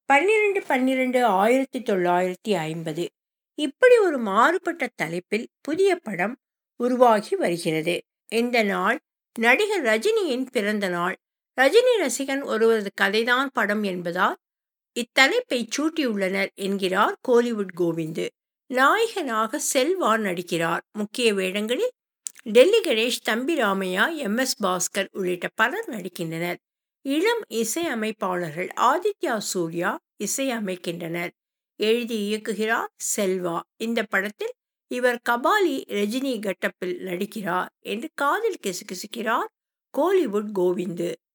பன்னிரண்டு பன்னிரண்டு ஆயிரத்தி தொள்ளாயிரத்தி ஐம்பது இப்படி ஒரு மாறுபட்ட தலைப்பில் புதிய படம் உருவாகி வருகிறது இந்த நாள் நடிகர் ரஜினியின் பிறந்த நாள் ரஜினி ரசிகன் ஒருவரது கதைதான் படம் என்பதால் இத்தலைப்பை சூட்டியுள்ளனர் என்கிறார் கோலிவுட் கோவிந்து நாயகனாக செல்வா நடிக்கிறார் முக்கிய வேடங்களில் டெல்லி கணேஷ் தம்பி ராமையா எம் எஸ் பாஸ்கர் உள்ளிட்ட பலர் நடிக்கின்றனர் இளம் இசை அமைப்பாளர்கள் ஆதித்யா சூர்யா இசை அமைக்கின்றனர் எழுதி இயக்குகிறார் செல்வா இந்த படத்தில் இவர் கபாலி ரஜினி கட்டப்பில் நடிக்கிறார் என்று காதில் கிசுகிசுக்கிறார் கோலிவுட் கோவிந்து